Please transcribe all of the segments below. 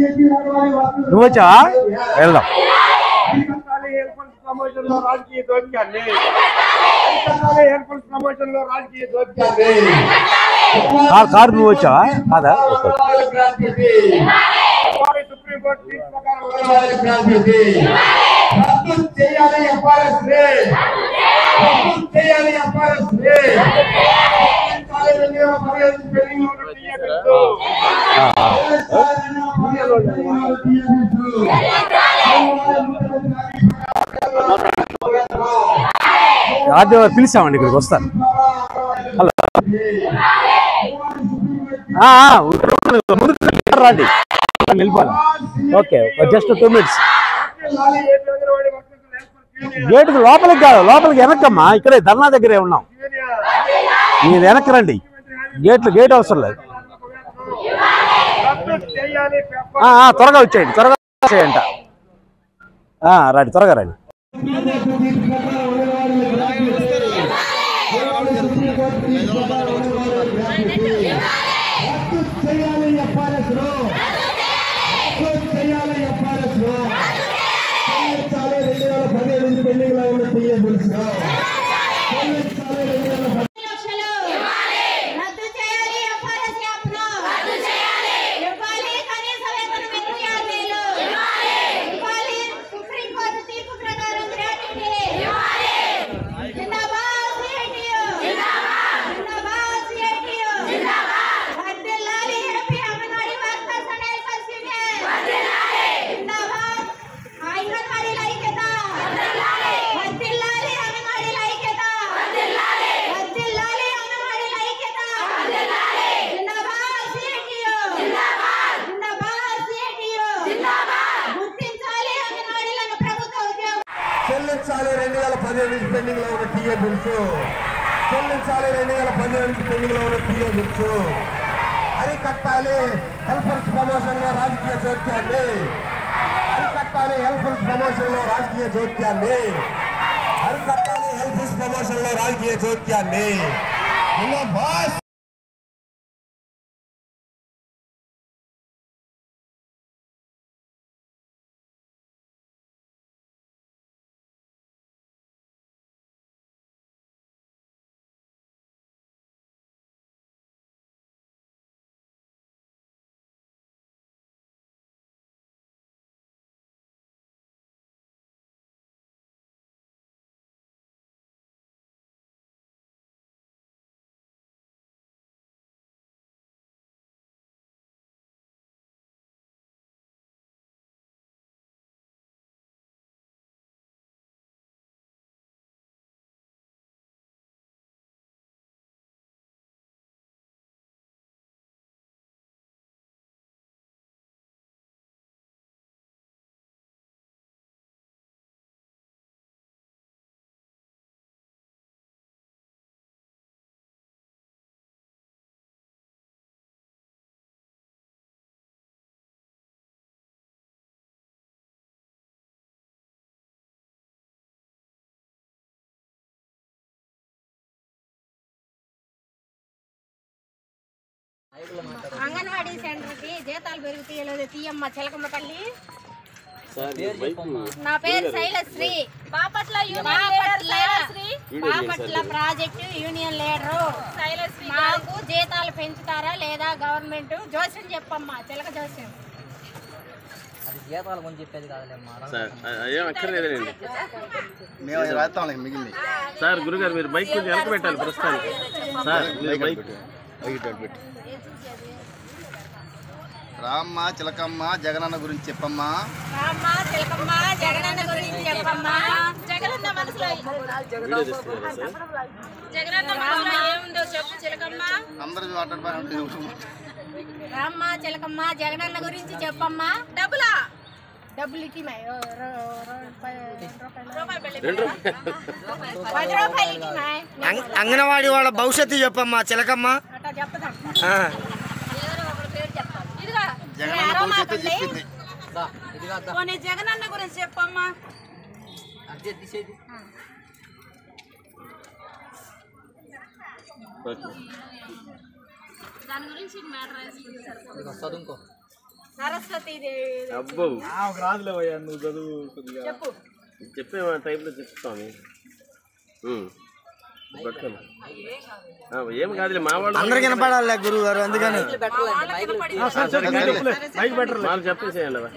నువ్వు వచ్చావా వెళ్దాం అరికట్టాలి ఎయిర్పోర్ట్ ప్రమోషన్ లో రాజకీయ దోపికాన్ని అరికట్టాలి ఎయిర్పోర్ట్ ప్రమోషన్ లో రాజకీయ దోపికాన్ని కారు కారు నువ్వు వచ్చావా కాదా ఓకే. వారి సుప్రీంకోర్టు తీర్పు ప్రకారం ఉగ్రవాదులకు ప్రాధాన్యత. రద్దు చేయాలి ఎఫ్ఆర్ఎస్ ని. రద్దు చేయాలి ఎఫ్ఆర్ఎస్ ని. రద్దు రెండు వేల పదిహేను పెండింగ్ ఉన్న టీఏ బిల్లు. ఆ, ఆ. ఆర్డీ వారు పిలిచామండి ఇక్కడికి వస్తారు హలో ఆ, ఆ, ఉంటారు, ఉంటారు. ముందు రండి వెళ్ళిపోవాలి ఓకే జస్ట్ టూ మినిట్స్ లాలి AP anganwadi workers welfare union గేటుకు లోపలికి కాదు లోపలికి వెనక్కమ్మా ఇక్కడే ధర్నా దగ్గరే ఉన్నాం యూనియన్ మీరు వెనక్కి రండి గేట్లు గేట్ అవసరం లేదు రద్దు చేయాలి ఆ, ఆ, త్వరగా వచ్చేయండి త్వరగా వచ్చేయంట ఆ, రండి త్వరగా రండి చేయాలి ఎఫ్ఆర్ఎస్ లో చేయాలి ఎఫ్ఆర్ఎస్ లో చెల్లించాలి రెండు వేల పదిహేడు నుంచి పెండింగ్ లో ఉన్న టీఏ బిల్స్ చెల్లించాలి రెండు వేల లక్షలు రద్దు చేయాలి ఎఫ్ఆర్ఎస్ యాప్ ను రద్దు చేయాలి ఇవ్వాలి కనీస వేతనం ఇరవై ఆరు వేలు ఇవ్వాలి ఇవ్వాలి సుప్రీం కోర్టు తీర్పు ప్రకారం గ్రాట్యుటీ ఇవ్వాలి జిందాబాద్ సిఐటియు జిందాబాద్ జిందాబాద్ సిఐటియు జిందాబాద్ వర్ధిల్లాలి AP anganwadi workers and helpers union వర్ధిల్లాలి జిందాబాద్ అంగన్వాడీల ఐక్యత వర్ధిల్లాలి వర్ధిల్లాలి అంగన్వాడీల ఐక్యత వర్ధిల్లాలి వర్ధిల్లాలి అంగన్వాడీల ఐక్యత వర్ధిల్లాలి జిందాబాద్ సిఐటియు జిందాబాద్ జిందాబాద్ సిఐటియు జిందాబాద్ గుర్తించాలి అంగన్వాడీలను ప్రభుత్వ ఉద్యోగ చెల్లించాలి రెండు వేల పదిహేడు నుంచి పెండింగ్ లో ఉన్న టీఏ బిల్స్ చెల్లించాలి రెండు వేల పదిహేడు నుంచి పెండింగ్ లో ఉన్న టీఏ బిల్స్ అరికట్టాలి హెల్పర్స్ ప్రమోషన్ లో రాజకీయ జోక్యాన్ని అరికట్టాలి హెల్పర్స్ ప్రమోషన్ లో రాజకీయ జోక్యాన్ని అరికట్టాలి హెల్పర్స్ ప్రమోషన్ లో రాజకీయ జోక్యాన్ని ఇంకా బాస్ అంగన్వాడీ సెంటర్ కి జీతాలు పెరుగుతాయి లేదు తీయమ్మ చిలకమ్మ తల్లి నా పేరు Sailasri Bapatla Bapatla Bapatla project union leader Sailasri మాకు జీతాలు పెంచుతారా లేదా గవర్నమెంట్ జోస్యం చెప్పమ్మా చిలక జోస్యం అది జీతాలు కొని చెప్పేది కాదులేమ్మా సార్ ఏం అక్కర్లేదండి మేము అది రాస్తాం మిగిలింది సార్ గురుగారు మీరు బైక్ కొంచెం వెనక పెట్టాలి ప్రస్తుతానికి సార్ మీరు బైక్ రామ్మ చిలకమ్మ జగనన్న గురించి చెప్పమ్మా రామ్మ చిలకమ్మ జగనన్న గురించి చెప్పమ్మా జగనన్న మనసులో జగనన్న మనసులో ఏముందో చెప్పు చిలకమ్మ అందరూ మాట్లాడబోయి రామ్మ చిలకమ్మ జగనన్న గురించి చెప్పమ్మా డబ్బులా డబ్బులు ఇట్టి మాయ్. ఓ, రో- రో- ప- రెండు పది రూపాయలు ఇట్టి మాయ్. అంగన్వాడీ వాళ్ళ భవిష్యత్తు చెప్పమ్మా చిలకమ్మ అట్టా చెప్తాం ఆ. ఏదో ఒకరి పేరు చెప్తాం ఇదిగో జగనన్న ఎవరో భవిష్యత్తు మాకండి. చెప్పింది పోనీ జగనన్న గురించి చెప్పమ్మా ఓకే దాని గురించి మ్యాటర్ వేసుకుంటే సరిపోతుంది చదువుకో సరస్వతి దేవి అబ్బో రాదులేవయ్యా నువ్వు చదువు కొద్దిగా చెప్పు చెప్పే టైంలో చెప్తాము ఉమ్. పట్టుకోండి. ఆ, ఏం కాదులే మా వాళ్ళు అందరికి వినపడాలి గురువు గారు అందుకని మైకులు పెట్టాలండి మైకులు మైక్ బెటర్ వాళ్ళు చెప్పేసేయండి అలా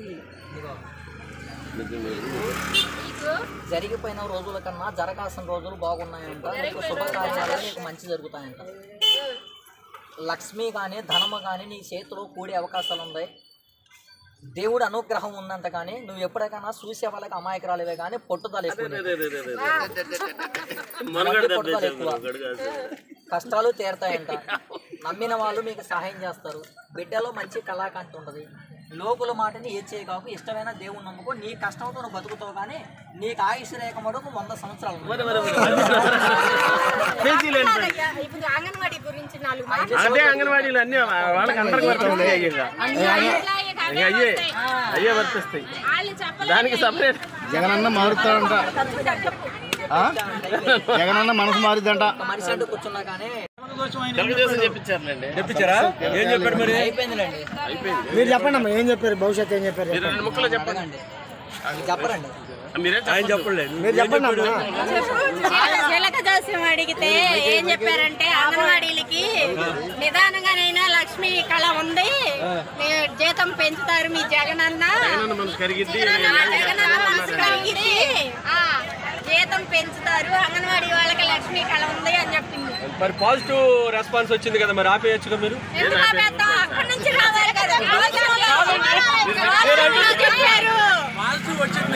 నిజమే. జరిగిపోయిన రోజుల కన్నా జరగాల్సిన రోజులు బాగున్నాయంట నీకు శుభకార్యాలు నీకు మంచి జరుగుతాయంట లక్ష్మి కానీ ధనము కానీ నీ చేతిలో కూడే అవకాశాలు ఉన్నాయి దేవుడు అనుగ్రహం ఉందంట కానీ నువ్వు ఎప్పుడైనా చూసే వాళ్ళకి అమాయకురాలివే కానీ పట్టుదల ఎక్కువ నీకు. అదే, అదే, అదే, అదే. మనుగడ దెబ్బేసాడు, మనుగడ కాదు. కష్టాలు తీరతాయంట నమ్మిన వాళ్ళు మీకు సహాయం చేస్తారు బిడ్డలో మంచి కళాకాంతి ఉంటుంది లోకుల మాటని ఏ చేయకాకు ఇష్టమైన దేవుని నమ్ముకో నీ కష్టంతో నువ్వు బతుకుతావు కానీ నీకు ఆయుష్ రేఖ మటుకు వంద సంవత్సరాలు ఉన్నాయి. పేజీలేండి. అయ్యా, ఇప్పుడు అంగన్వాడీ గురించి నాలుగు మాటలు అదే అంగన్వాడీలు అన్ని వాళ్ళకి అందరికి వర్తిస్తాయి అయ్యే ఇంకా. ఇంకా అయ్యే అయ్యే వర్తిస్తాయి వాళ్ళు చెప్పలేదు దానికి సపరేట్ జగనన్న మారుతాడంట ఆ? జగనన్న మనసు మారుద్దంట ఒక మనిషి అంటూ కూర్చున్నా కానీ తెలుగుదేశం చెప్పించారులేండి చెప్పించారా ఏం చెప్పాడు మరి అయిపోయిందిలేండి మీరు చెప్పండి అమ్మా ఏం చెప్పారు భవిష్యత్తు ఏం చెప్పారు మీరు రెండు ముక్కలు చెప్పండి అడగండి చెప్పరండి మీరే ఆయన చెప్పలేదు మీరు చెప్పండి అమ్మా చిలక జోస్యం అడిగితే ఏం చెప్పారంటే అంగన్వాడీలకి నిదానంగానైనా లక్ష్మి కళ ఉంది మీ జీతం పెంచుతారు మీ జగనన్న జగనన్న మనసు కరిగిద్ది ఆ జగనన్న మనసు కలిగితే ఆ, జీతం పెంచుతారు అంగన్వాడీ వాళ్ళకి లక్ష్మి కళ ఉంది అని చెప్పింది మరి పాజిటివ్ రెస్పాన్స్ వచ్చింది కదా మరి ఆపేయచ్చుగా మీరు ఎందుకు ఆపేద్దాం? అక్కడి నుంచి రావాలి కదా చెప్పారు